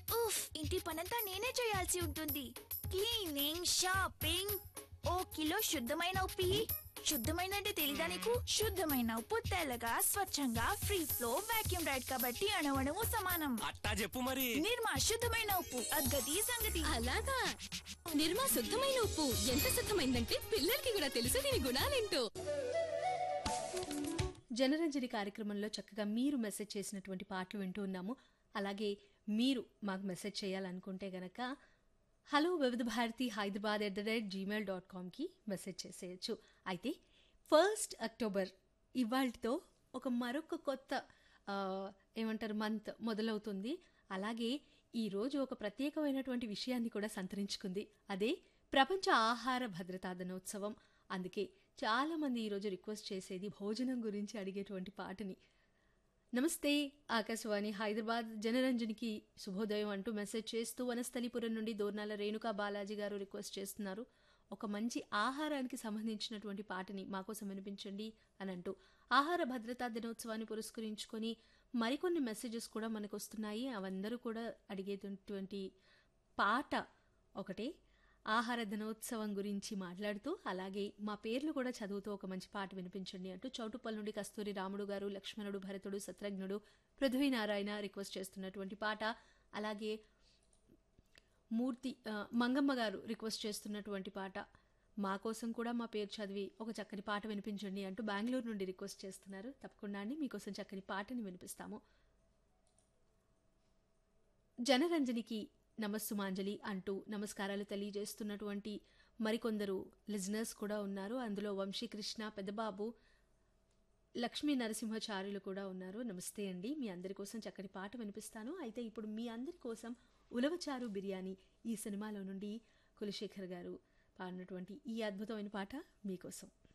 ఉఫ్ ఇంటి పనంతా నేనే చేయాల్సి ఉంటుంది క్లీనింగ్ షాపింగ్ ఓ కిలో శుద్ధమైన ఉప్పు ఇయ్యి. శుద్ధమైన అంటే తెలీదా నీకు శుద్ధమైన ఉప్పు తెల్లగా స్వచ్ఛంగా ఫ్రీ ఫ్లో వాక్యూమ్ రైడ్ కాబట్టి అణవణము సమానం అట్టా చెప్పు మరి నిర్మా శుద్ధమైన ఉప్పు అద్గతి సంగతి అలాగా నిర్మా శుద్ధమైన ఉప్పు ఎంత శుద్ధమైందంటే పిల్లలకి కూడా తెలుసు దీని గుణాలేంటో జనరంజని కార్యక్రమంలో చక్కగా మీరు మెసేజ్ చేసినటువంటి పాటలు వింటూ ఉన్నాము అలాగే మీరు మాకు మెసేజ్ చేయాలనుకుంటే గనక hello Vividh Bharati Hyderabad at the rate Gmail dot కామ్కి మెసేజ్ చేసేయచ్చు అయితే ఫస్ట్ అక్టోబర్ ఇవాళతో ఒక మరొక కొత్త ఆ, ఏమంటారు మంత్ మొదలవుతుంది అలాగే ఈరోజు ఒక ప్రత్యేకమైనటువంటి విషయాన్ని కూడా సంతరించుకుంది అదే ప్రపంచ ఆహార భద్రతా దినోత్సవం అందుకే చాలామంది ఈరోజు రిక్వెస్ట్ చేసేది భోజనం గురించి అడిగేటువంటి పాటని నమస్తే ఆకాశవాణి హైదరాబాద్ జనరంజనికి శుభోదయం అంటూ మెసేజ్ చేస్తూ వనస్థలిపురం నుండి దోర్నాల రేణుకా బాలాజీ గారు రిక్వెస్ట్ చేస్తున్నారు ఒక మంచి ఆహారానికి సంబంధించినటువంటి పాటని మాకోసం వినిపించండి అని అంటూ ఆహార భద్రతా దినోత్సవాన్ని పురస్కరించుకొని మరికొన్ని మెసేజెస్ కూడా మనకు వస్తున్నాయి అవందరూ కూడా అడిగేటువంటి పాట ఒకటే ఆహార దినోత్సవం గురించి మాట్లాడుతూ అలాగే మా పేర్లు కూడా చదువుతూ ఒక మంచి పాట వినిపించండి అంటూ చౌటుప్పల్ నుండి కస్తూరి రాముడు గారు లక్ష్మణుడు భరతుడు శత్రుఘ్నుడు పృథ్వీనారాయణ రిక్వెస్ట్ చేస్తున్నటువంటి పాట అలాగే మూర్తి ఆ, మంగమ్మ గారు రిక్వెస్ట్ చేస్తున్నటువంటి పాట మా కోసం కూడా మా పేరు చదివి ఒక చక్కని పాట వినిపించండి అంటూ బెంగళూరు నుండి రిక్వెస్ట్ చేస్తున్నారు తప్పకుండా అండి మీకోసం చక్కని పాటని వినిపిస్తాము జనరంజనికి నమస్సుమాంజలి అంటూ నమస్కారాలు తెలియజేస్తున్నటువంటి మరికొందరు లిజనర్స్ కూడా ఉన్నారు అందులో వంశీకృష్ణ పెద్దబాబు లక్ష్మీ నరసింహచార్యులు కూడా ఉన్నారు నమస్తే అండి మీ అందరి కోసం చక్కని పాట వినిపిస్తాను అయితే ఇప్పుడు మీ అందరి కోసం ఉలవచారు బిర్యానీ ఈ సినిమాలో నుండి కులశేఖర్ గారు పాడినటువంటి ఈ అద్భుతమైన పాట మీకోసం